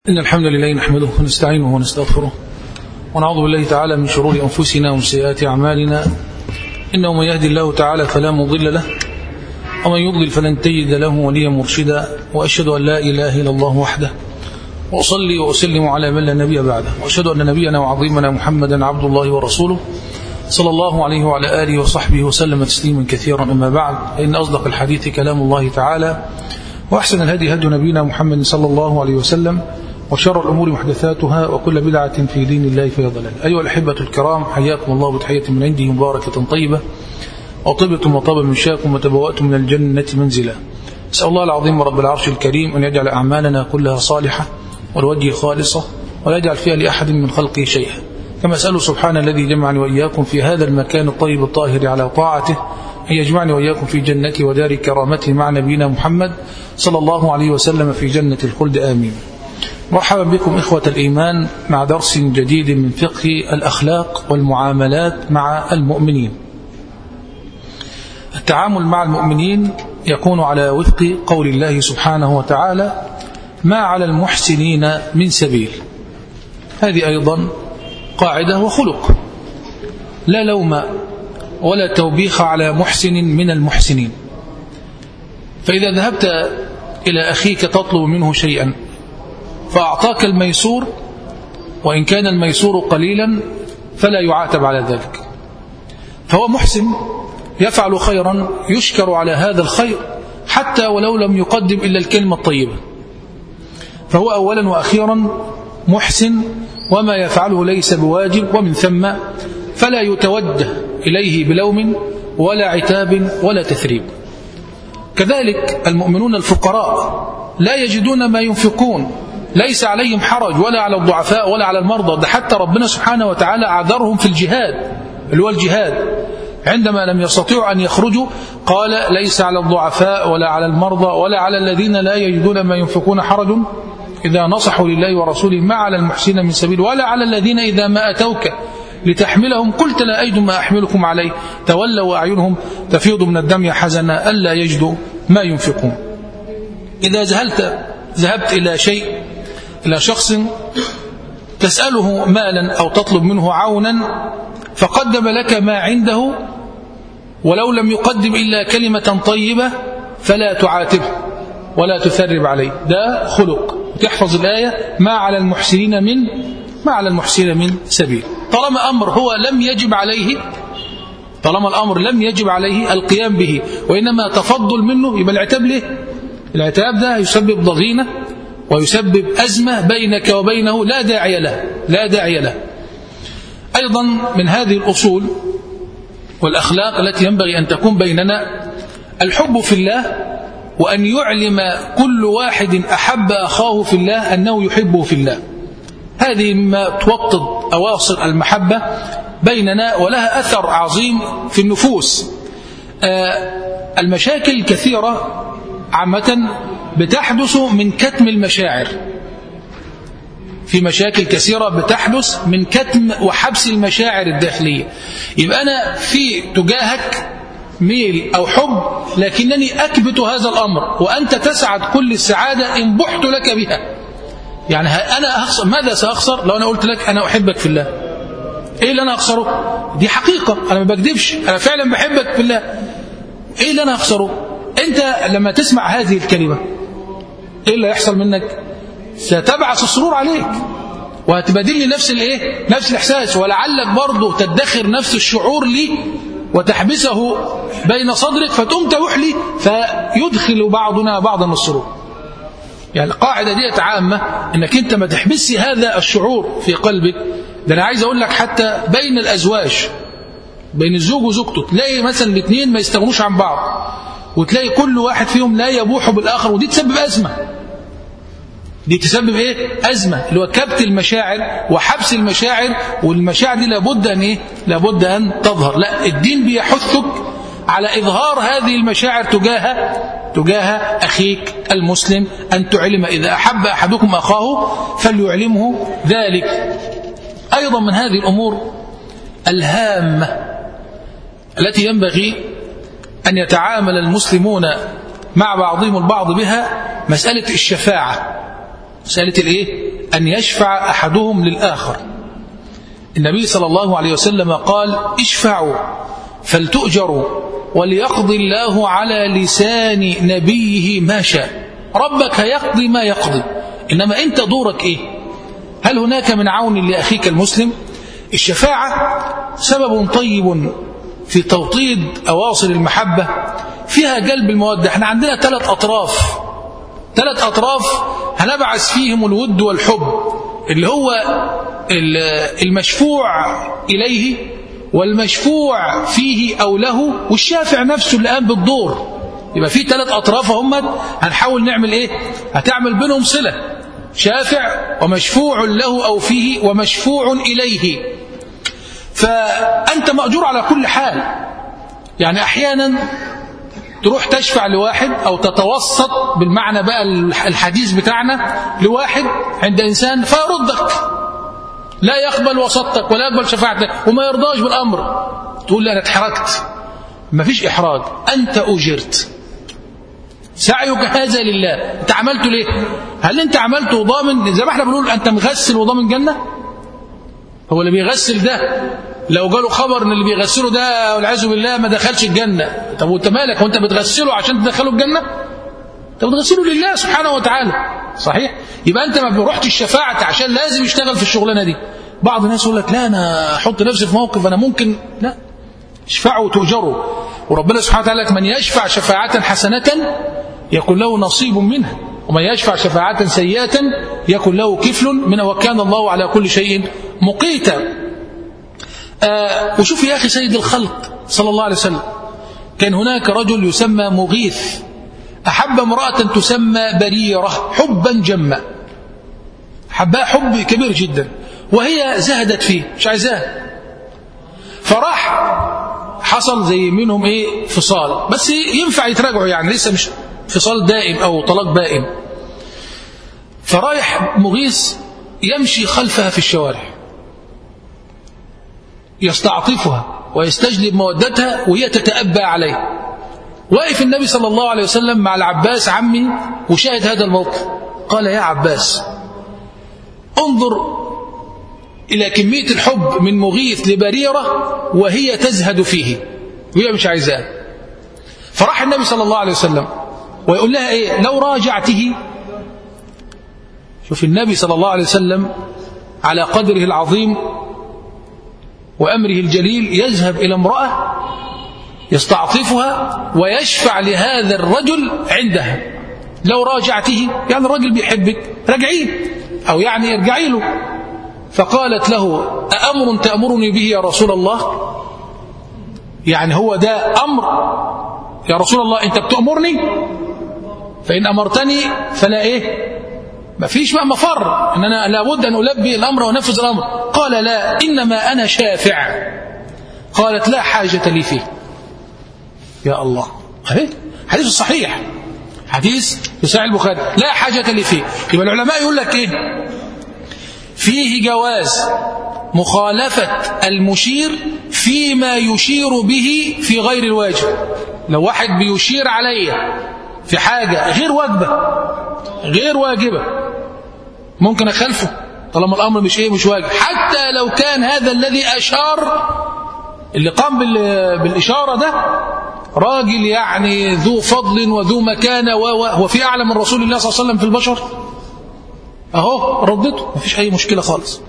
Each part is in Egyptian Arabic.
إن الحمد لله نحمده ونستعينه ونستغفره ونعوذ بالله تعالى من شرور أنفسنا ومن سيئات أعمالنا إنه من يهدي الله تعالى فلا مضل له ومن يضلل فلن تجد له وليا مرشدا وأشهد أن لا إله إلا الله وحده وأصلي وأسلم على من لا نبي بعده وأشهد أن نبينا وعظيمنا محمدا عبد الله ورسوله صلى الله عليه وعلى آله وصحبه وسلم تسليما كثيرا أما بعد إن أصدق الحديث كلام الله تعالى وأحسن الهدي هدي نبينا محمد صلى الله عليه وسلم وشر الأمور محدثاتها وكل بدعة في دين الله فهي ضلال أيها الأحبة الكرام حياكم الله بتحية من عنده مباركة طيبة وطبتم وطاب من شاكم وتبوأتم من الجنة منزلا أسأل الله العظيم رب العرش الكريم أن يجعل أعمالنا كلها صالحة والوجه خالصة ولا يجعل فيها لأحد من خلقه شيئا كما أسأله سبحانه الذي جمعني وإياكم في هذا المكان الطيب الطاهر على طاعته أن يجمعني وإياكم في جنته ودار كرامته مع نبينا محمد صلى الله عليه وسلم في جنة الخلد آمين مرحبا بكم إخوة الإيمان مع درس جديد من فقه الأخلاق والمعاملات مع المؤمنين التعامل مع المؤمنين يكون على وفق قول الله سبحانه وتعالى ما على المحسنين من سبيل هذه أيضا قاعدة وخلق لا لوم ولا توبيخ على محسن من المحسنين فإذا ذهبت إلى أخيك تطلب منه شيئا فأعطاك الميسور وإن كان الميسور قليلا فلا يعاتب على ذلك فهو محسن يفعل خيرا يشكر على هذا الخير حتى ولو لم يقدم إلا الكلمة الطيبة فهو أولا وأخيرا محسن وما يفعله ليس بواجب ومن ثم فلا يتوجه إليه بلوم ولا عتاب ولا تثريب كذلك المؤمنون الفقراء لا يجدون ما ينفقون ليس عليهم حرج ولا على الضعفاء ولا على المرضى ده حتى ربنا سبحانه وتعالى أعذرهم في الجهاد اللي هو الجهاد عندما لم يستطيعوا أن يخرجوا قال ليس على الضعفاء ولا على المرضى ولا على الذين لا يجدون ما ينفقون حرج إذا نصحوا لله ورسوله ما على المحسنين من سبيل ولا على الذين إذا ما أتوك لتحملهم قلت لا أجد ما أحملكم عليه تولوا وأعينهم تفيض من الدم حزنا ألا يجدوا ما ينفقون إذا ذهلت ذهبت إلى شيء إلى شخص تسأله مالا أو تطلب منه عونا فقدم لك ما عنده ولو لم يقدم إلا كلمة طيبة فلا تعاتبه ولا تثرب عليه ده خلق تحفظ الآية ما على المحسنين من ما على المحسنين من سبيل طالما أمر هو لم يجب عليه طالما الأمر لم يجب عليه القيام به وإنما تفضل منه يبقى العتاب ليه العتاب ده يسبب ضغينة ويسبب أزمة بينك وبينه لا داعي له لا داعي له أيضا من هذه الأصول والأخلاق التي ينبغي أن تكون بيننا الحب في الله وأن يعلم كل واحد أحب أخاه في الله أنه يحبه في الله هذه مما توطد أواصر المحبة بيننا ولها أثر عظيم في النفوس المشاكل الكثيرة عامة بتحدث من كتم المشاعر في مشاكل كثيرة بتحدث من كتم وحبس المشاعر الداخلية يبقى أنا في تجاهك ميل أو حب لكنني أكبت هذا الأمر وأنت تسعد كل السعادة إن بحت لك بها يعني أنا أخسر ماذا سأخسر لو أنا قلت لك أنا أحبك في الله إيه اللي أنا أخسره دي حقيقة أنا ما بكذبش أنا فعلا بحبك في الله إيه اللي أنا أخسره أنت لما تسمع هذه الكلمة إيه اللي يحصل منك ستبعث السرور عليك وهتبادل لي نفس الايه نفس الاحساس ولعلك برضه تدخر نفس الشعور لي وتحبسه بين صدرك فتقوم تروح لي فيدخل بعضنا بعضا السرور يعني القاعدة دي عامة انك انت ما تحبسي هذا الشعور في قلبك ده انا عايز اقول لك حتى بين الازواج بين الزوج وزوجته تلاقي مثلا الاثنين ما يستغنوش عن بعض وتلاقي كل واحد فيهم لا يبوح بالاخر ودي تسبب ازمه دي تسبب ايه ازمه اللي هو كبت المشاعر وحبس المشاعر والمشاعر دي لابد ان ايه لابد ان تظهر لا الدين بيحثك على اظهار هذه المشاعر تجاه تجاه اخيك المسلم ان تعلم اذا احب احدكم اخاه فليعلمه ذلك ايضا من هذه الامور الهامه التي ينبغي ان يتعامل المسلمون مع بعضهم البعض بها مساله الشفاعه مسألة الإيه أن يشفع أحدهم للآخر النبي صلى الله عليه وسلم قال اشفعوا فلتؤجروا وليقضي الله على لسان نبيه ما شاء ربك يقضي ما يقضي إنما أنت دورك إيه هل هناك من عون لأخيك المسلم الشفاعة سبب طيب في توطيد أواصر المحبة فيها قلب المودة احنا عندنا ثلاث أطراف ثلاث أطراف هنبعث فيهم الود والحب اللي هو المشفوع إليه والمشفوع فيه أو له والشافع نفسه اللي قام بالدور يبقى في ثلاث أطراف هم هنحاول نعمل إيه هتعمل بينهم صلة شافع ومشفوع له أو فيه ومشفوع إليه فأنت مأجور على كل حال يعني أحيانا تروح تشفع لواحد أو تتوسط بالمعنى بقى الحديث بتاعنا لواحد عند إنسان فيردك لا يقبل وسطك ولا يقبل شفاعتك وما يرضاش بالأمر تقول لي أنا اتحركت ما فيش إحراج أنت أجرت سعيك هذا لله أنت عملته ليه هل أنت عملته ضامن زي ما احنا بنقول أنت مغسل وضامن جنة هو اللي بيغسل ده لو جاله خبر ان اللي بيغسله ده والعياذ بالله ما دخلش الجنه طب وانت مالك وانت بتغسله عشان تدخله الجنه انت بتغسله لله سبحانه وتعالى صحيح يبقى انت ما رحتش الشفاعه عشان لازم يشتغل في الشغلانه دي بعض الناس يقول لك لا انا احط نفسي في موقف انا ممكن لا اشفعوا تؤجروا وربنا سبحانه وتعالى لك من يشفع شفاعه حسنه يكون له نصيب منها ومن يشفع شفاعة سيئة يكن له كفل منها وكان الله على كل شيء مقيتا آه وشوف يا أخي سيد الخلق صلى الله عليه وسلم كان هناك رجل يسمى مغيث أحب امرأة تسمى بريرة حبا جما حبها حب كبير جدا وهي زهدت فيه مش عايزاه فراح حصل زي منهم ايه فصال بس ينفع يتراجعوا يعني لسه مش فصال دائم او طلاق بائن فرايح مغيث يمشي خلفها في الشوارع يستعطفها ويستجلب مودتها وهي تتأبى عليه واقف النبي صلى الله عليه وسلم مع العباس عمي وشاهد هذا الموقف قال يا عباس انظر إلى كمية الحب من مغيث لبريرة وهي تزهد فيه وهي مش عايزاه فراح النبي صلى الله عليه وسلم ويقول لها ايه لو راجعته شوف النبي صلى الله عليه وسلم على قدره العظيم وأمره الجليل يذهب إلى امرأة يستعطفها ويشفع لهذا الرجل عندها لو راجعته يعني الرجل بيحبك رجعيه أو يعني ارجعي له فقالت له أأمر تأمرني به يا رسول الله يعني هو ده أمر يا رسول الله أنت بتأمرني فإن أمرتني فلا إيه ما فيش بقى مفر إن أنا لابد أن ألبي الأمر وأنفذ الأمر قال لا إنما أنا شافع قالت لا حاجة لي فيه يا الله حديث صحيح حديث في صحيح البخاري لا حاجة لي فيه يبقى العلماء يقول لك إيه فيه جواز مخالفة المشير فيما يشير به في غير الواجب لو واحد بيشير علي في حاجة غير واجبة غير واجبة ممكن أخلفه طالما الأمر مش إيه مش واجب حتى لو كان هذا الذي أشار اللي قام بالإشارة ده راجل يعني ذو فضل وذو مكانة هو في أعلى من رسول الله صلى الله عليه وسلم في البشر أهو ردته مفيش أي مشكلة خالص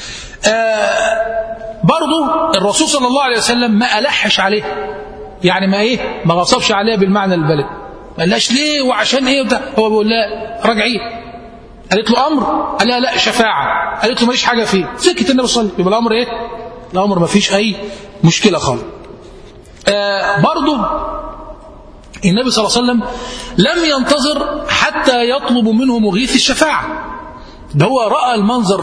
آه برضو الرسول صلى الله عليه وسلم ما ألحش عليه يعني ما إيه ما غصبش عليه بالمعنى البلد ما قالهاش ليه وعشان إيه وبتاع هو بيقول لا رجعيه قالت له أمر قال لها لا شفاعة قالت له ماليش حاجة فيه سكت النبي صلى الله عليه وسلم يبقى الأمر إيه الأمر ما فيش أي مشكلة خالص آه برضو النبي صلى الله عليه وسلم لم ينتظر حتى يطلب منه مغيث الشفاعة ده هو رأى المنظر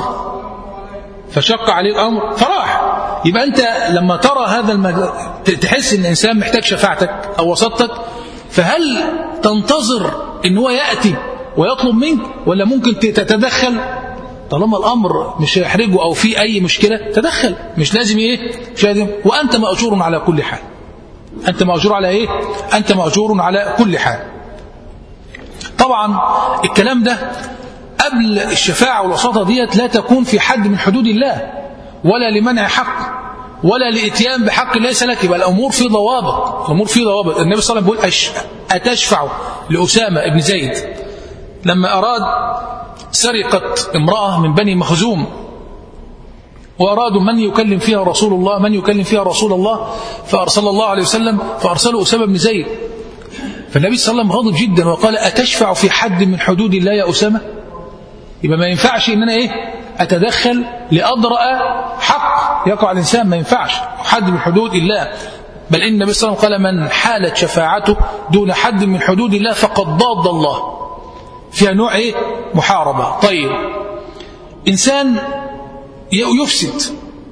فشق عليه الأمر فراح يبقى أنت لما ترى هذا المج... تحس أن الإنسان محتاج شفاعتك أو وسطك فهل تنتظر أن هو يأتي ويطلب منك ولا ممكن تتدخل طالما الأمر مش هيحرجه أو في أي مشكلة تدخل مش لازم إيه مش لازم وأنت مأجور على كل حال أنت مأجور على إيه أنت مأجور على كل حال طبعا الكلام ده قبل الشفاعة والوساطة ديت لا تكون في حد من حدود الله ولا لمنع حق ولا لإتيان بحق ليس لك يبقى الأمور في ضوابط الأمور في ضوابط النبي صلى الله عليه وسلم بيقول أتشفع لأسامة بن زيد لما أراد سرقة امرأة من بني مخزوم وأرادوا من يكلم فيها رسول الله من يكلم فيها رسول الله فأرسل الله عليه وسلم فأرسلوا أسامة بن زيد فالنبي صلى الله عليه وسلم غضب جدا وقال أتشفع في حد من حدود الله يا أسامة يبقى ما ينفعش ان انا ايه اتدخل لاضرأ حق يقع الانسان ما ينفعش حد من حدود الله بل ان النبي صلى الله عليه وسلم قال من حالت شفاعته دون حد من حدود الله فقد ضاد الله فيها نوع ايه محاربه طيب انسان يفسد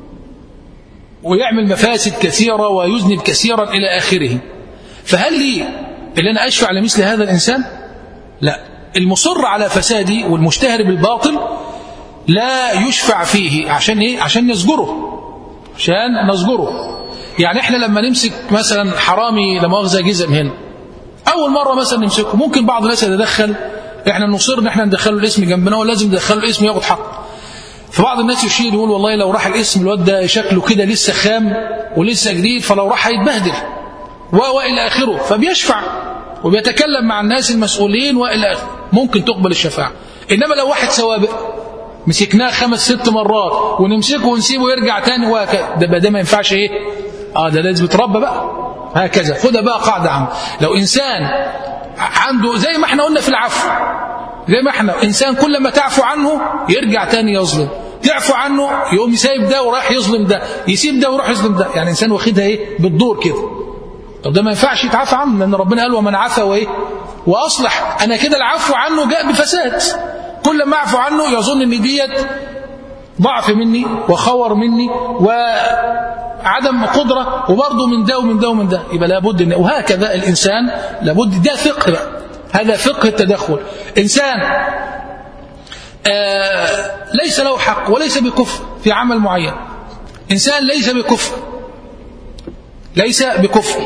ويعمل مفاسد كثيره ويذنب كثيرا الى اخره فهل لي اللي انا اشفع لمثل هذا الانسان لا المصر على فساده والمشتهر بالباطل لا يشفع فيه عشان ايه عشان نزجره عشان نزجره يعني احنا لما نمسك مثلا حرامي لمؤاخذه جزم هنا اول مره مثلا نمسكه ممكن بعض الناس يتدخل احنا نصر ان احنا ندخله الاسم جنبنا ولازم ندخله الاسم ياخد حق فبعض الناس يشير يقول والله لو راح الاسم الواد ده شكله كده لسه خام ولسه جديد فلو راح هيتبهدل والى اخره فبيشفع وبيتكلم مع الناس المسؤولين والى اخره ممكن تقبل الشفاعه انما لو واحد سوابق مسكناه خمس ست مرات ونمسكه ونسيبه يرجع تاني وهكذا ده ده ما ينفعش ايه اه ده لازم يتربى بقى هكذا خدها بقى قاعده عامه لو انسان عنده زي ما احنا قلنا في العفو زي ما احنا انسان كل ما تعفو عنه يرجع تاني يظلم تعفو عنه يقوم يسيب ده وراح يظلم ده يسيب ده ويروح يظلم ده يعني انسان واخدها ايه بالدور كده طب ده ما ينفعش يتعافى عنه لان ربنا قال ومن عفا وايه واصلح انا كده العفو عنه جاء بفساد كل ما اعفو عنه يظن ان ديت ضعف مني وخور مني وعدم قدره وبرضه من ده ومن ده ومن ده يبقى لابد إن وهكذا الانسان لابد ده فقه بقى هذا فقه التدخل انسان آه ليس له حق وليس بكفر في عمل معين انسان ليس بكفر ليس بكفر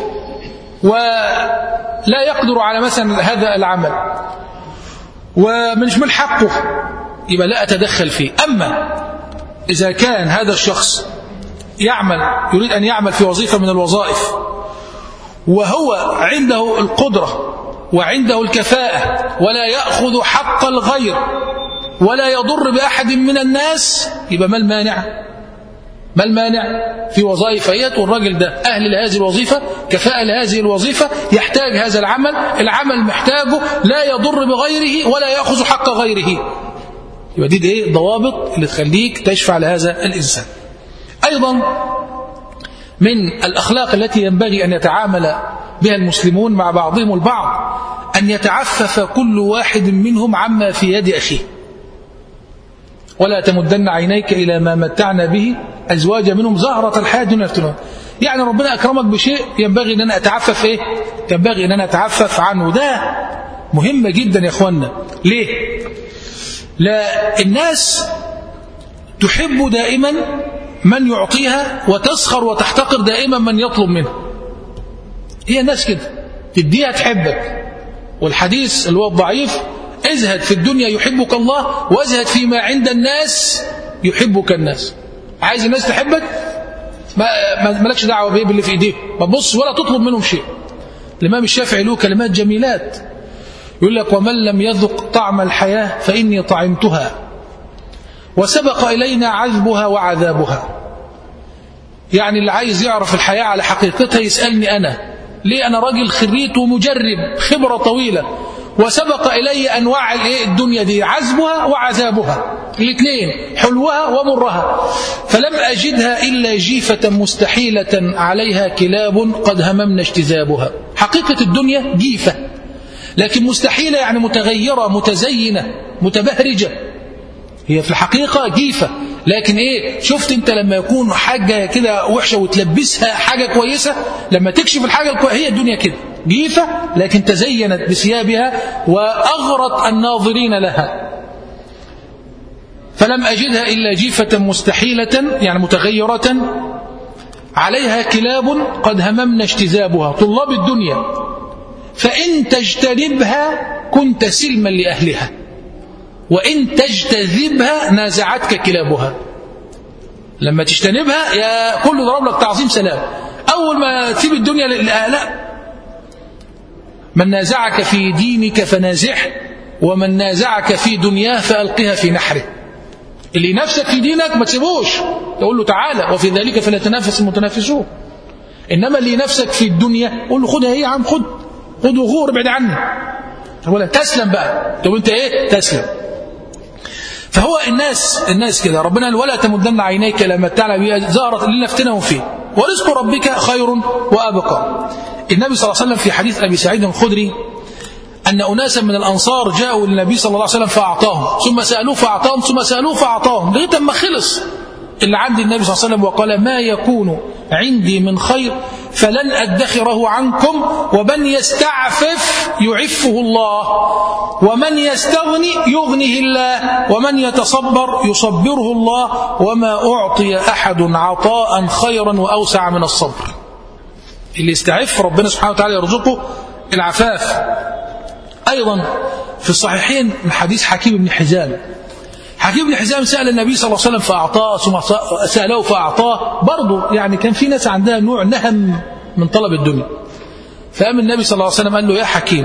ولا يقدر على مثلا هذا العمل ومش من حقه يبقى لا أتدخل فيه أما إذا كان هذا الشخص يعمل يريد أن يعمل في وظيفة من الوظائف وهو عنده القدرة وعنده الكفاءة ولا يأخذ حق الغير ولا يضر بأحد من الناس يبقى ما المانع ما المانع في وظائف ايات والراجل ده أهل لهذه الوظيفة كفاءة لهذه الوظيفة يحتاج هذا العمل العمل محتاجه لا يضر بغيره ولا يأخذ حق غيره يبقى دي, دي ايه ضوابط اللي تخليك تشفع لهذا الإنسان أيضا من الأخلاق التي ينبغي أن يتعامل بها المسلمون مع بعضهم البعض أن يتعفف كل واحد منهم عما في يد أخيه ولا تمدن عينيك إلى ما متعنا به أزواج منهم زهرة الحياة دون يفتنون يعني ربنا أكرمك بشيء ينبغي أن أنا أتعفف إيه ينبغي أن أنا أتعفف عنه ده مهمة جدا يا أخوانا ليه لا الناس تحب دائما من يعطيها وتسخر وتحتقر دائما من يطلب منها هي الناس كده تديها تحبك والحديث اللي هو الضعيف ازهد في الدنيا يحبك الله وازهد فيما عند الناس يحبك الناس عايز الناس تحبك ما مالكش دعوه بايه باللي في ايديهم ما تبص ولا تطلب منهم شيء الامام الشافعي له كلمات جميلات يقول لك ومن لم يذق طعم الحياه فاني طعمتها وسبق الينا عذبها وعذابها يعني اللي عايز يعرف الحياه على حقيقتها يسالني انا ليه انا راجل خريت ومجرب خبره طويله وسبق إلي أنواع الدنيا دي عذبها وعذابها الاثنين حلوها ومرها فلم أجدها إلا جيفة مستحيلة عليها كلاب قد هممنا اجتذابها حقيقة الدنيا جيفة لكن مستحيلة يعني متغيرة متزينة متبهرجة هي في الحقيقة جيفة لكن ايه شفت انت لما يكون حاجة كده وحشة وتلبسها حاجة كويسة لما تكشف الحاجة الكويسة هي الدنيا كده جيفة لكن تزينت بثيابها وأغرت الناظرين لها فلم أجدها إلا جيفة مستحيلة يعني متغيرة عليها كلاب قد هممنا اجتذابها طلاب الدنيا فإن تجتنبها كنت سلما لأهلها وإن تجتذبها نازعتك كلابها لما تجتنبها يا كل ضرب لك تعظيم سلام أول ما تسيب الدنيا لا من نازعك في دينك فنازعه ومن نازعك في دنياه فألقها في نحره اللي نفسك في دينك ما تسيبوش يقول له تعالى وفي ذلك فليتنافس المتنافسون إنما اللي نفسك في الدنيا قول له خدها ايه يا عم خد خد وغور ابعد عني ولا تسلم بقى طب انت ايه تسلم فهو الناس الناس كده ربنا قال ولا تمدن عينيك الى متعنا بها زهرة لنفتنهم فيه ورزق ربك خير وابقى النبي صلى الله عليه وسلم في حديث ابي سعيد الخدري أن أناسا من الأنصار جاءوا للنبي صلى الله عليه وسلم فأعطاهم ثم سألوه فأعطاهم ثم سألوه فأعطاهم لغاية ما خلص اللي عند النبي صلى الله عليه وسلم وقال ما يكون عندي من خير فلن أدخره عنكم ومن يستعفف يعفه الله ومن يستغني يغنيه الله ومن يتصبر يصبره الله وما أعطي أحد عطاء خيرا وأوسع من الصبر اللي يستعف ربنا سبحانه وتعالى يرزقه العفاف أيضا في الصحيحين من حديث حكيم بن حزام حكيم بن حزام سأل النبي صلى الله عليه وسلم فأعطاه ثم سأله فأعطاه برضه يعني كان في ناس عندها نوع نهم من طلب الدنيا فقام النبي صلى الله عليه وسلم قال له يا حكيم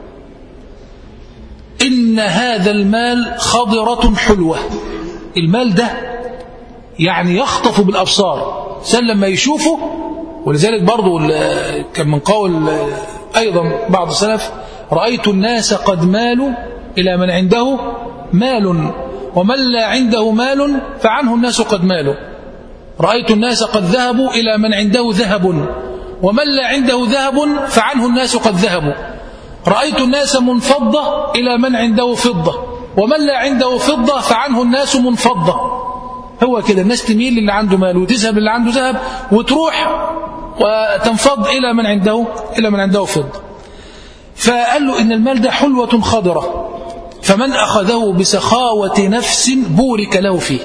إن هذا المال خضرة حلوة المال ده يعني يخطف بالأبصار سن لما يشوفه ولذلك برضه كان من قول أيضا بعض السلف رأيت الناس قد مالوا إلى من عنده مال ومن لا عنده مال فعنه الناس قد مالوا رأيت الناس قد ذهبوا إلى من عنده ذهب ومن لا عنده ذهب فعنه الناس قد ذهبوا رأيت الناس منفضة إلى من عنده فضة ومن لا عنده فضة فعنه الناس منفضة هو كده الناس تميل للي عنده مال وتذهب للي عنده ذهب وتروح وتنفض إلى من عنده إلى من عنده فضة فقال له إن المال ده حلوة خضرة فمن أخذه بسخاوة نفس بورك له فيه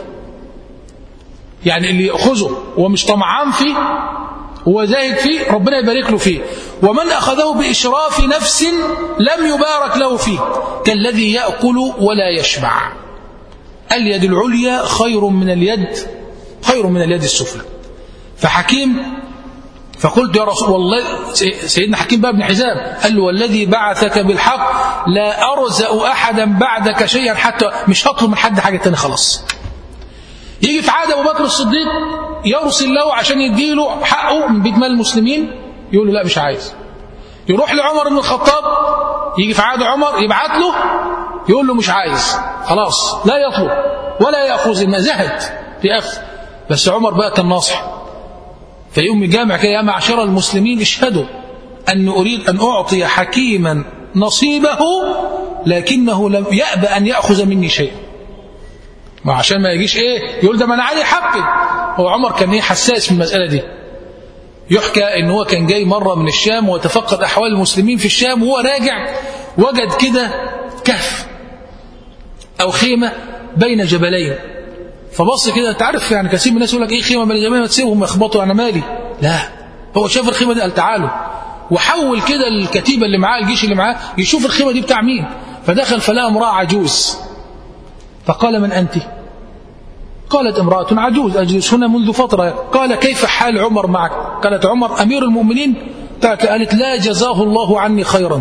يعني اللي يأخذه ومش طمعان فيه هو زاهد فيه ربنا يبارك له فيه ومن أخذه بإشراف نفس لم يبارك له فيه كالذي يأكل ولا يشبع اليد العليا خير من اليد خير من اليد السفلى فحكيم فقلت يا رسول الله سيدنا حكيم بقى بن حزام قال له والذي بعثك بالحق لا أرزأ أحدا بعدك شيئا حتى مش هطلب من حد حاجة تانية خلاص يجي في عادة أبو بكر الصديق يرسل له عشان يديله حقه من بيت مال المسلمين يقول له لا مش عايز يروح لعمر بن الخطاب يجي في عادة عمر يبعت له يقول له مش عايز خلاص لا يطلب ولا يأخذ إن زهد في أخذ بس عمر بقى كان ناصح فيقوم جامع كده يا معشر المسلمين اشهدوا أن أريد أن أعطي حكيما نصيبه لكنه لم يأبى أن يأخذ مني شيئا ما عشان ما يجيش ايه يقول ده ما انا علي حقي هو عمر كان ايه حساس في المسألة دي يحكى ان هو كان جاي مرة من الشام وتفقد احوال المسلمين في الشام وهو راجع وجد كده كهف او خيمة بين جبلين فبص كده انت عارف يعني كثير من الناس يقول لك ايه خيمة بين جبلين ما تسيبهم يخبطوا انا مالي لا هو شاف الخيمة دي قال تعالوا وحول كده الكتيبة اللي معاه الجيش اللي معاه يشوف الخيمة دي بتاع مين فدخل فلقى امرأة عجوز فقال من أنت قالت امرأة عجوز أجلس هنا منذ فترة قال كيف حال عمر معك قالت عمر أمير المؤمنين قالت لا جزاه الله عني خيرا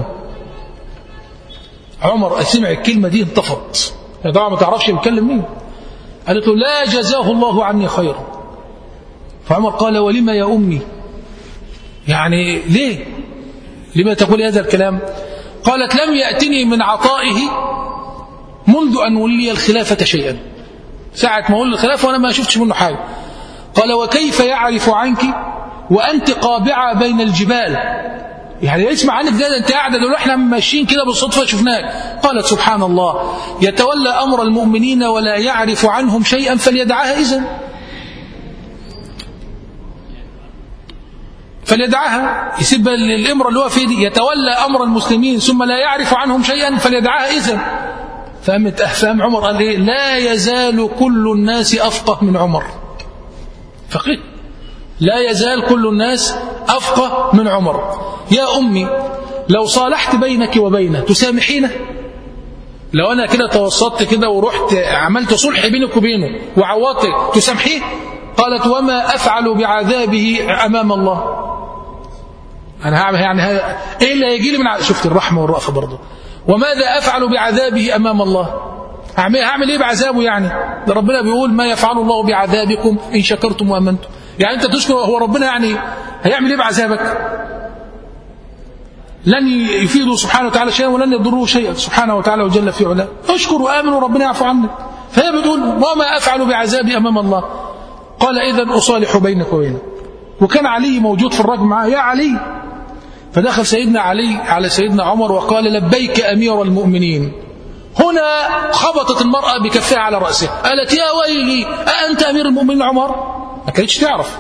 عمر سمع الكلمة دي انتفض طبعا ما تعرفش يتكلم مين قالت له لا جزاه الله عني خيرا فعمر قال ولما يا أمي يعني ليه لما تقول هذا الكلام قالت لم يأتني من عطائه منذ أن ولي الخلافة شيئا ساعة ما ولي الخلافة وأنا ما شفتش منه حاجة قال وكيف يعرف عنك وأنت قابعة بين الجبال يعني اسمع عنك ده انت قاعده دول احنا ماشيين كده بالصدفه شفناك قالت سبحان الله يتولى امر المؤمنين ولا يعرف عنهم شيئا فليدعها اذا فليدعها يسيب الامر اللي هو فيه دي يتولى امر المسلمين ثم لا يعرف عنهم شيئا فليدعها اذا فهمت أفهم عمر قال إيه لا يزال كل الناس أفقه من عمر فقيه لا يزال كل الناس أفقه من عمر يا أمي لو صالحت بينك وبينه تسامحينه لو انا كده توسطت كده ورحت عملت صلح بينك وبينه وعوضت تسامحيه قالت وما افعل بعذابه امام الله انا هعمل يعني هذا ايه اللي هيجي لي من ع... شفت الرحمه والرأفه برضه وماذا افعل بعذابه امام الله هعمل هعمل ايه بعذابه يعني ده ربنا بيقول ما يفعل الله بعذابكم ان شكرتم وامنتم يعني انت تشكر هو ربنا يعني هيعمل ايه بعذابك لن يفيده سبحانه وتعالى شيئا ولن يضره شيئا سبحانه وتعالى وجل في علاه اشكر وامن وربنا يعفو عنك فهي بتقول وما افعل بعذابي امام الله قال اذا اصالح بينك وبينه وكان علي موجود في الرجل معاه يا علي فدخل سيدنا علي على سيدنا عمر وقال لبيك امير المؤمنين هنا خبطت المرأة بكفها على رأسها قالت يا ويلي أأنت أمير المؤمنين عمر ما كانتش تعرف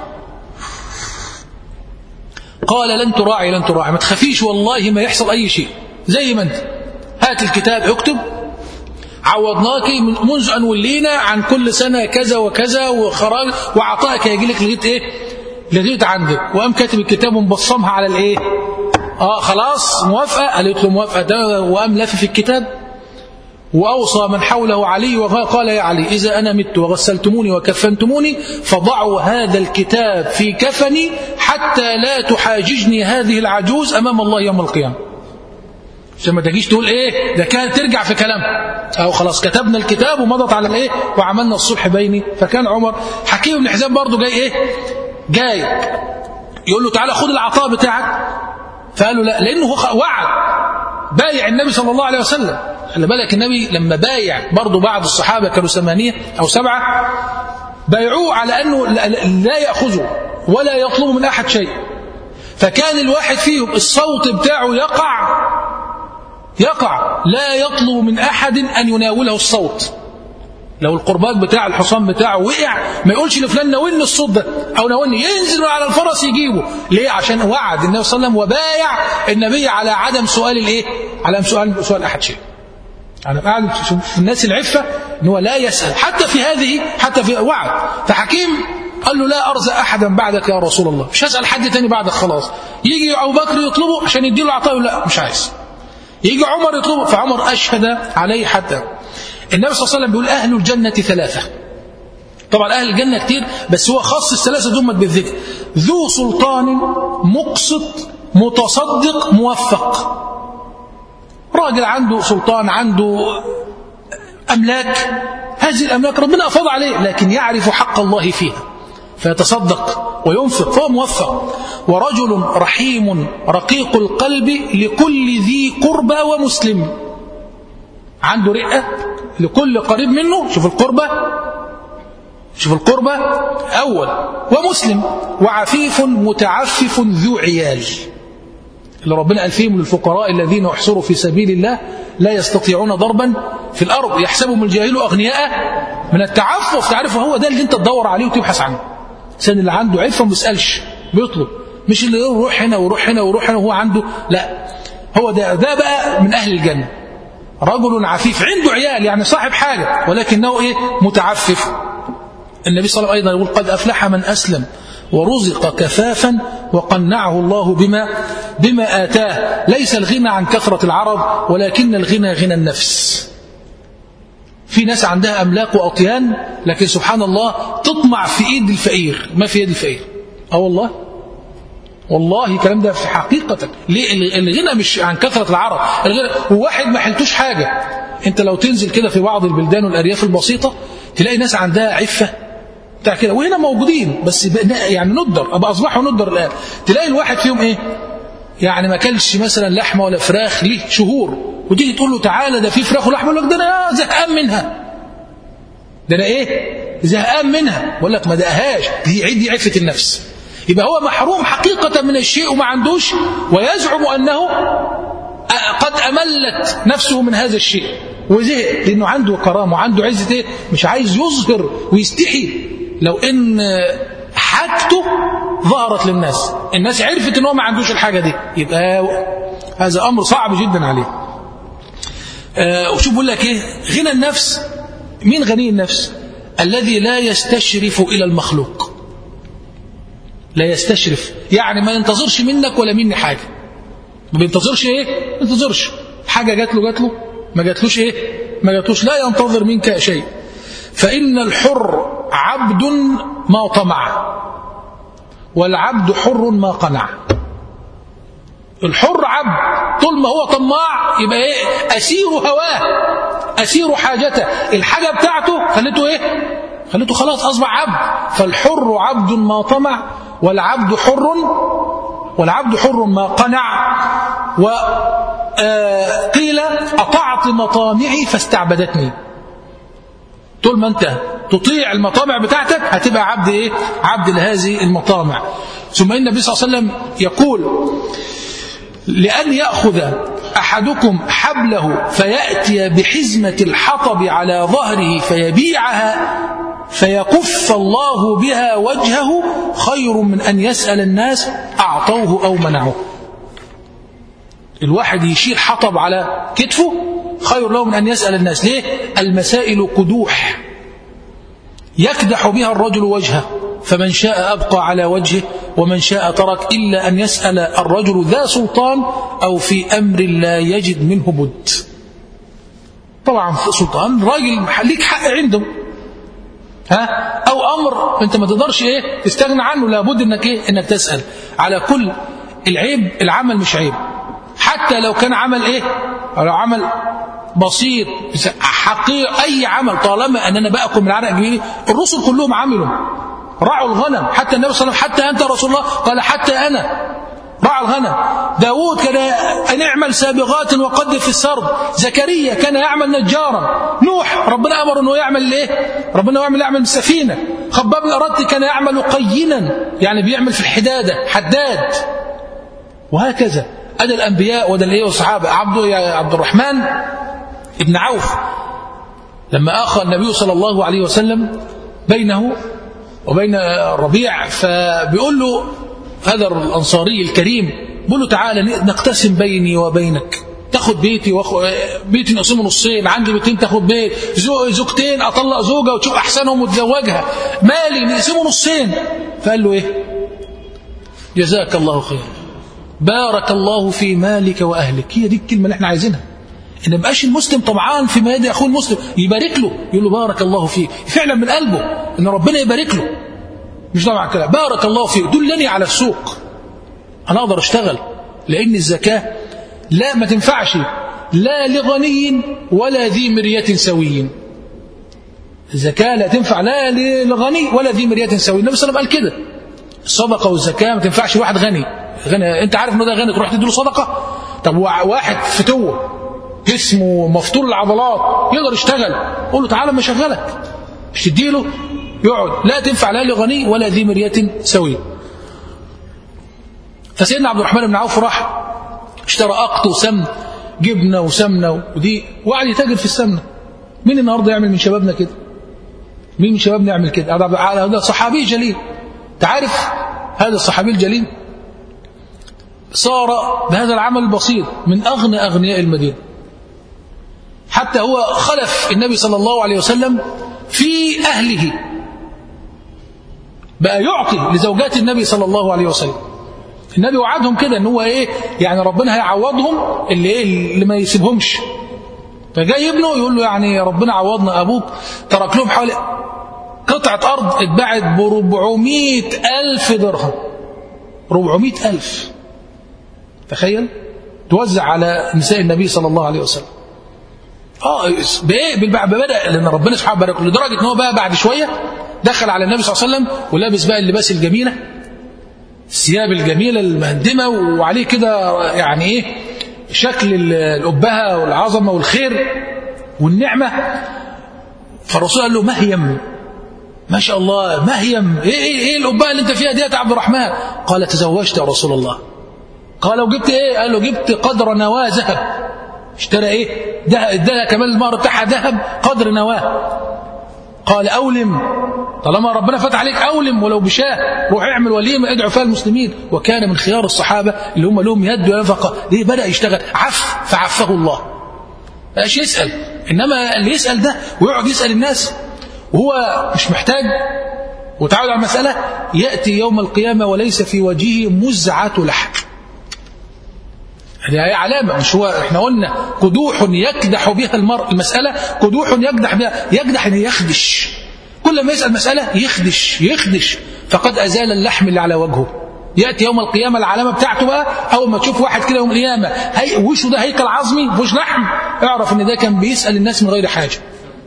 قال لن تراعي لن تراعي ما تخافيش والله ما يحصل أي شيء زي ما أنت هات الكتاب اكتب عوضناك من منذ أن ولينا عن كل سنة كذا وكذا وخراج وعطائك يجي لك لغاية إيه لغاية عندك وقام كاتب الكتاب ومبصمها على الإيه آه خلاص موافقة قالت له موافقة ده وقام لافف الكتاب وأوصى من حوله علي وقال يا علي إذا أنا مت وغسلتموني وكفنتموني فضعوا هذا الكتاب في كفني حتى لا تحاججني هذه العجوز أمام الله يوم القيامة عشان ما تجيش تقول ايه ده كان ترجع في كلام او خلاص كتبنا الكتاب ومضت على الايه وعملنا الصلح بيني فكان عمر حكيم بن حزام برضه جاي ايه جاي يقول له تعالى خد العطاء بتاعك فقال له لا لانه هو وعد بايع النبي صلى الله عليه وسلم خلي بالك النبي لما بايع برضه بعض الصحابه كانوا ثمانيه او سبعه بايعوه على انه لا ياخذه ولا يطلب من احد شيء فكان الواحد فيهم الصوت بتاعه يقع يقع لا يطلب من احد ان يناوله الصوت لو القرباج بتاع الحصان بتاعه وقع ما يقولش لفلان ناولني الصوت ده او ناولني ينزل على الفرس يجيبه ليه عشان وعد النبي صلى الله عليه وسلم وبايع النبي على عدم سؤال الايه على سؤال سؤال احد شيء يعني قاعد الناس العفه ان هو لا يسال حتى في هذه حتى في وعد فحكيم قال له لا ارزق احدا بعدك يا رسول الله مش هسال حد تاني بعدك خلاص يجي ابو بكر يطلبه عشان يديله عطاء لا مش عايز يجي عمر يطلبه فعمر اشهد عليه حتى النبي صلى الله عليه وسلم بيقول أهل الجنة ثلاثة طبعا أهل الجنة كتير بس هو خاص الثلاثة دول بالذكر ذو سلطان مقسط متصدق موفق راجل عنده سلطان عنده أملاك هذه الأملاك ربنا أفاض عليه لكن يعرف حق الله فيها فيتصدق وينفق فهو موفق ورجل رحيم رقيق القلب لكل ذي قربى ومسلم عنده رئة لكل قريب منه شوف القربة شوف القربة أول ومسلم وعفيف متعفف ذو عيال اللي ربنا قال فيهم للفقراء الذين احصروا في سبيل الله لا يستطيعون ضربا في الأرض يحسبهم الجاهل أغنياء من التعفف تعرف هو ده اللي انت تدور عليه وتبحث عنه الإنسان اللي عنده عفة ما بيسألش بيطلب مش اللي يروح هنا ويروح هنا ويروح هنا وهو عنده لا هو ده ده بقى من أهل الجنة رجل عفيف عنده عيال يعني صاحب حاجة ولكنه إيه متعفف النبي صلى الله عليه وسلم أيضا يقول قد أفلح من أسلم ورزق كفافا وقنعه الله بما بما آتاه ليس الغنى عن كثرة العرب ولكن الغنى غنى النفس في ناس عندها أملاك وأطيان لكن سبحان الله تطمع في إيد الفقير ما في يد الفقير أه والله والله الكلام ده في حقيقة ليه الغنى مش عن كثرة العرب الغنى وواحد ما حلتوش حاجة انت لو تنزل كده في بعض البلدان والأرياف البسيطة تلاقي ناس عندها عفة بتاع كده وهنا موجودين بس يعني ندر أبقى أصبحوا ندر الآن تلاقي الواحد فيهم إيه يعني ما كلش مثلا لحمة ولا فراخ ليه شهور وتيجي تقول له تعالى ده في فراخ ولحمة يقول لك ده أنا زهقان منها ده أنا إيه زهقان منها بقول لك ما دقهاش دي دي عفة النفس يبقى هو محروم حقيقة من الشيء وما عندوش ويزعم أنه قد أملت نفسه من هذا الشيء وزهق لأنه عنده كرامة وعنده عزة إيه مش عايز يظهر ويستحي لو إن حاجته ظهرت للناس الناس عرفت ان هو ما عندوش الحاجة دي يبقى هذا أمر صعب جدا عليه آه وشوف بقول لك ايه غنى النفس مين غني النفس الذي لا يستشرف إلى المخلوق لا يستشرف يعني ما ينتظرش منك ولا مني حاجة ما بينتظرش ايه ما ينتظرش حاجة جات له جات له ما جاتلوش ايه ما جاتوش لا ينتظر منك شيء فإن الحر عبد ما طمع والعبد حر ما قنع الحر عبد طول ما هو طماع يبقى ايه اسير هواه اسير حاجته الحاجه بتاعته خليته ايه خليته خلاص اصبح عبد فالحر عبد ما طمع والعبد حر والعبد حر ما قنع وقيل اطعت مطامعي فاستعبدتني طول ما انت تطيع المطامع بتاعتك هتبقى عبد ايه عبد لهذه المطامع ثم ان النبي صلى الله عليه وسلم يقول لأن يأخذ أحدكم حبله فيأتي بحزمة الحطب على ظهره فيبيعها فيكف الله بها وجهه خير من أن يسأل الناس أعطوه أو منعوه الواحد يشيل حطب على كتفه خير له من أن يسأل الناس ليه؟ المسائل قدوح يكدح بها الرجل وجهه فمن شاء أبقى على وجهه ومن شاء ترك إلا أن يسأل الرجل ذا سلطان أو في أمر لا يجد منه بد طبعا سلطان راجل ليك حق عنده ها أو أمر أنت ما تقدرش إيه تستغنى عنه لابد أنك إيه أنك تسأل على كل العيب العمل مش عيب حتى لو كان عمل إيه لو عمل بسيط حقير أي عمل طالما أن أنا بأكل من عرق جبيني الرسل كلهم عملوا رعوا الغنم حتى النبي صلى الله عليه وسلم حتى أنت رسول الله قال حتى أنا رعى الغنم داود كان أن يعمل سابغات وقدر في السرد زكريا كان يعمل نجارا نوح ربنا أمر أنه يعمل إيه ربنا يعمل يعمل السفينة خباب الأرد كان يعمل قينا يعني بيعمل في الحدادة حداد وهكذا أدى الأنبياء وده الإيه والصحابة عبد عبد الرحمن ابن عوف لما آخى النبي صلى الله عليه وسلم بينه وبين الربيع فبيقول له هذا الأنصاري الكريم بيقول له تعالى نقتسم بيني وبينك تاخد بيتي واخد بيتي نقسمه نصين عندي بيتين تاخد بيت زوجتين اطلق زوجه وتشوف احسنهم وتزوجها مالي نقسمه نصين فقال له ايه جزاك الله خير بارك الله في مالك واهلك هي دي الكلمه اللي احنا عايزينها ان ما يبقاش المسلم طمعان في مال اخوه المسلم يبارك له يقول له بارك الله فيك فعلا من قلبه ان ربنا يبارك له مش طبعا كده بارك الله فيك دلني على السوق انا اقدر اشتغل لان الزكاه لا ما تنفعش لا لغني ولا ذي مرية سوي الزكاة لا تنفع لا لغني ولا ذي مرية سوي النبي صلى الله عليه وسلم قال كده الصدقة والزكاة ما تنفعش واحد غني, غني انت عارف انه ده غني تروح تديله صدقة طب واحد فتوه جسمه مفتول العضلات يقدر يشتغل قول له تعالى ما اشغلك مش تديله يقعد لا تنفع لا لغني ولا ذي مرية سوي فسيدنا عبد الرحمن بن عوف راح اشترى أقط وسمن جبنة وسمنة ودي وقعد يتاجر في السمنة مين النهارده يعمل من شبابنا كده مين من شبابنا يعمل كده هذا صحابي جليل تعرف هذا الصحابي الجليل صار بهذا العمل البسيط من أغنى أغنياء المدينة حتى هو خلف النبي صلى الله عليه وسلم في أهله بقى يعطي لزوجات النبي صلى الله عليه وسلم النبي وعدهم كده ان هو ايه يعني ربنا هيعوضهم اللي ايه اللي ما يسيبهمش فجاي ابنه يقول له يعني ربنا عوضنا ابوك ترك لهم حوالي قطعة أرض اتباعت ب 400 ألف درهم 400 ألف تخيل توزع على نساء النبي صلى الله عليه وسلم اه بايه بدأ لان ربنا سبحانه بارك له لدرجه ان هو بقى بعد شويه دخل على النبي صلى الله عليه وسلم ولابس بقى اللباس الجميله الثياب الجميله المهندمه وعليه كده يعني ايه شكل الأبهة والعظمة والخير والنعمة فالرسول قال له مهيم ما شاء الله مهيم ايه ايه, إيه الأبهة اللي انت فيها دي يا عبد الرحمن قال تزوجت يا رسول الله قال وجبت ايه قال له جبت قدر نواة ذهب اشترى ايه ده اداها كمان المهر بتاعها ذهب قدر نواه قال اولم طالما ربنا فتح عليك اولم ولو بشاه روح اعمل وليمه ادعو فيها المسلمين وكان من خيار الصحابه اللي هم لهم يد ونفقه ليه بدا يشتغل عف فعفه الله بقاش يسال انما اللي يسال ده ويقعد يسال الناس وهو مش محتاج وتعود على المساله ياتي يوم القيامه وليس في وجهه مزعه لحم هذه علامة مش هو احنا قلنا قدوح يكدح بها المرء المسألة قدوح يكدح بها يكدح يعني يخدش كل ما يسأل مسألة يخدش يخدش فقد أزال اللحم اللي على وجهه يأتي يوم القيامة العلامة بتاعته بقى أول ما تشوف واحد كده يوم القيامة هي وشه ده هيكل عظمي مش لحم اعرف ان ده كان بيسأل الناس من غير حاجة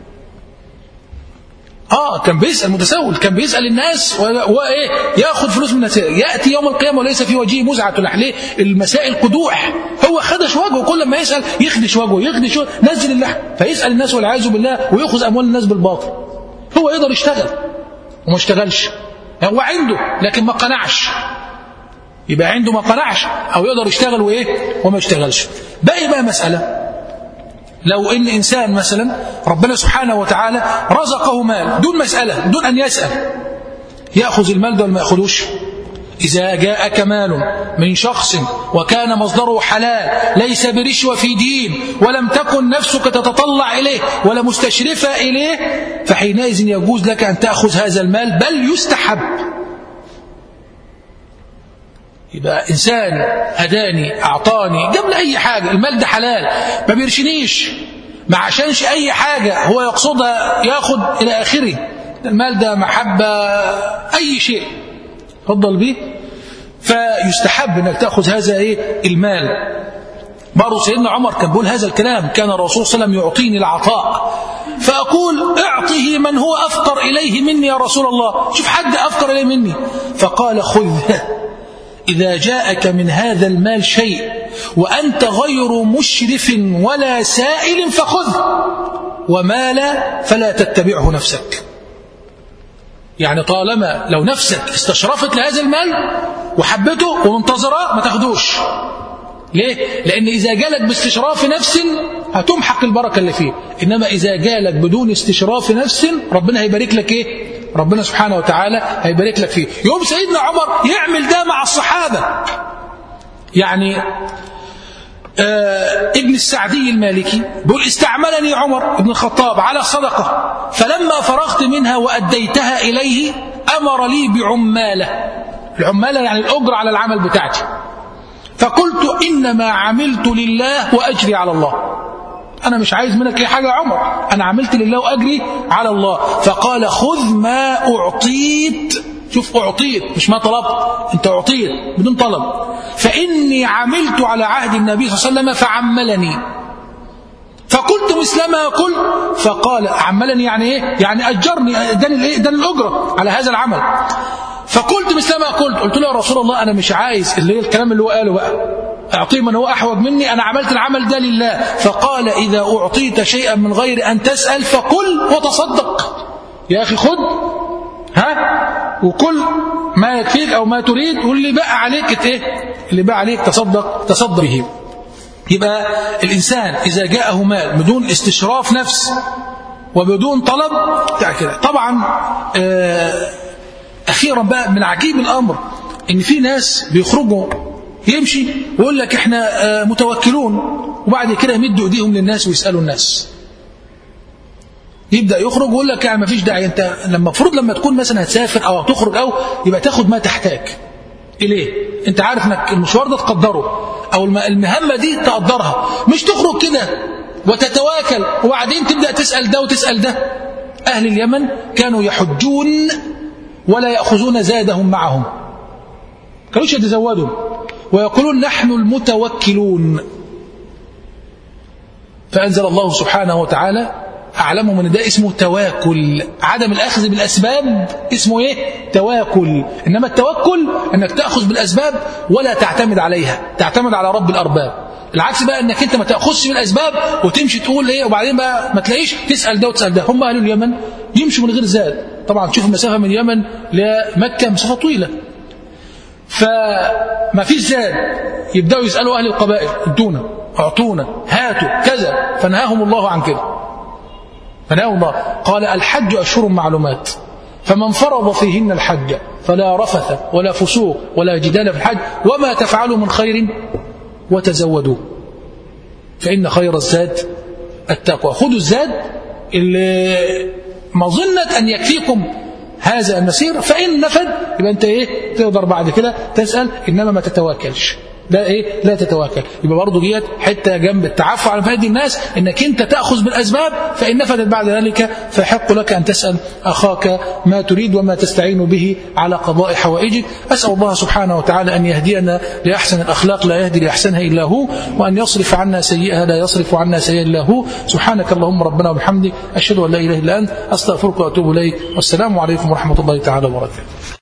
اه كان بيسأل متسول كان بيسأل الناس وايه ياخذ فلوس من الناس يأتي يوم القيامة وليس في وجهه مزعة ليه المسائل قدوح هو خدش وجهه كل ما يسأل يخدش وجهه يخدش وجهه نزل اللحم فيسأل الناس والعياذ بالله ويأخذ أموال الناس بالباطل هو يقدر يشتغل وما اشتغلش هو عنده لكن ما قنعش يبقى عنده ما قنعش أو يقدر يشتغل وإيه وما يشتغلش باقي بقى مسألة لو ان انسان مثلا ربنا سبحانه وتعالى رزقه مال دون مسألة دون ان يسأل يأخذ المال ده ولا ما يأخذوش إذا جاءك مال من شخص وكان مصدره حلال ليس برشوة في دين ولم تكن نفسك تتطلع إليه ولا مستشرفة إليه فحينئذ يجوز لك أن تأخذ هذا المال بل يستحب يبقى إنسان هداني أعطاني جاب لي أي حاجة المال ده حلال ما بيرشنيش ما عشانش أي حاجة هو يقصدها ياخد إلى آخره المال ده محبة أي شيء تفضل به فيستحب أنك تأخذ هذا إيه المال برضه سيدنا عمر كان بيقول هذا الكلام كان الرسول صلى الله عليه وسلم يعطيني العطاء فأقول اعطه من هو أفقر إليه مني يا رسول الله شوف حد أفقر إليه مني فقال خذه إذا جاءك من هذا المال شيء وأنت غير مشرف ولا سائل فخذ وما لا فلا تتبعه نفسك يعني طالما لو نفسك استشرفت لهذا المال وحبته ومنتظرة ما تاخدوش ليه؟ لأن إذا جالك باستشراف نفس هتمحق البركة اللي فيه إنما إذا جالك بدون استشراف نفس ربنا هيبارك لك إيه؟ ربنا سبحانه وتعالى هيبارك لك فيه يوم سيدنا عمر يعمل ده مع الصحابة يعني آه ابن السعدي المالكي بيقول استعملني عمر بن الخطاب على صدقة فلما فرغت منها وأديتها إليه أمر لي بعمالة العمالة يعني الأجر على العمل بتاعتي فقلت إنما عملت لله وأجري على الله أنا مش عايز منك أي حاجة يا عمر أنا عملت لله وأجري على الله فقال خذ ما أعطيت شوف أعطيت مش ما طلبت أنت أعطيت بدون طلب فإني عملت على عهد النبي صلى الله عليه وسلم فعملني فقلت مثل ما قلت فقال عملني يعني ايه يعني اجرني اداني الايه اداني الاجره على هذا العمل فقلت مثل ما قلت قلت له يا رسول الله انا مش عايز اللي هي الكلام اللي هو قاله بقى اعطيه من هو احوج مني انا عملت العمل ده لله فقال اذا اعطيت شيئا من غير ان تسال فقل وتصدق يا اخي خد ها وكل ما يكفيك او ما تريد واللي بقى عليك ايه اللي بقى عليك تصدق تصدق به يبقى الإنسان إذا جاءه مال بدون استشراف نفس وبدون طلب كده طبعا أخيرا بقى من عجيب الأمر إن في ناس بيخرجوا يمشي ويقول لك إحنا متوكلون وبعد كده يمدوا إيديهم للناس ويسألوا الناس يبدأ يخرج ويقول لك يعني ما فيش داعي أنت لما المفروض لما تكون مثلا هتسافر أو هتخرج أو يبقى تاخد ما تحتاج إليه أنت عارف أنك المشوار ده تقدره أو المهمة دي تقدرها مش تخرج كده وتتواكل وبعدين تبدأ تسأل ده وتسأل ده أهل اليمن كانوا يحجون ولا يأخذون زادهم معهم كانوش يتزودوا ويقولون نحن المتوكلون فأنزل الله سبحانه وتعالى أعلموا من ده اسمه تواكل عدم الأخذ بالأسباب اسمه إيه؟ تواكل إنما التوكل أنك تأخذ بالأسباب ولا تعتمد عليها تعتمد على رب الأرباب العكس بقى أنك أنت ما تأخذش بالأسباب وتمشي تقول إيه وبعدين بقى ما تلاقيش تسأل ده وتسأل ده هم أهل اليمن يمشوا من غير زاد طبعا تشوف المسافة من اليمن لمكة مسافة طويلة فما فيش زاد يبدأوا يسألوا أهل القبائل ادونا اعطونا هاتوا كذا فنهاهم الله عن كده فنهى الله قال الحج أشهر معلومات فمن فرض فيهن الحج فلا رفث ولا فسوق ولا جدال في الحج وما تفعلوا من خير وتزودوا فإن خير الزاد التقوى خذوا الزاد اللي مظنة أن يكفيكم هذا المسير فإن نفد يبقى أنت إيه تقدر بعد كده تسأل إنما ما تتواكلش لا ايه لا تتواكل يبقى برضه جيت حته جنب التعفو على فائد الناس انك انت تاخذ بالاسباب فان نفذت بعد ذلك فيحق لك ان تسال اخاك ما تريد وما تستعين به على قضاء حوائجك اسال الله سبحانه وتعالى ان يهدينا لاحسن الاخلاق لا يهدي لاحسنها الا هو وان يصرف عنا سيئها لا يصرف عنا سيئها الا هو سبحانك اللهم ربنا وبحمدك اشهد ان لا اله الا انت استغفرك واتوب اليك والسلام عليكم ورحمه الله تعالى وبركاته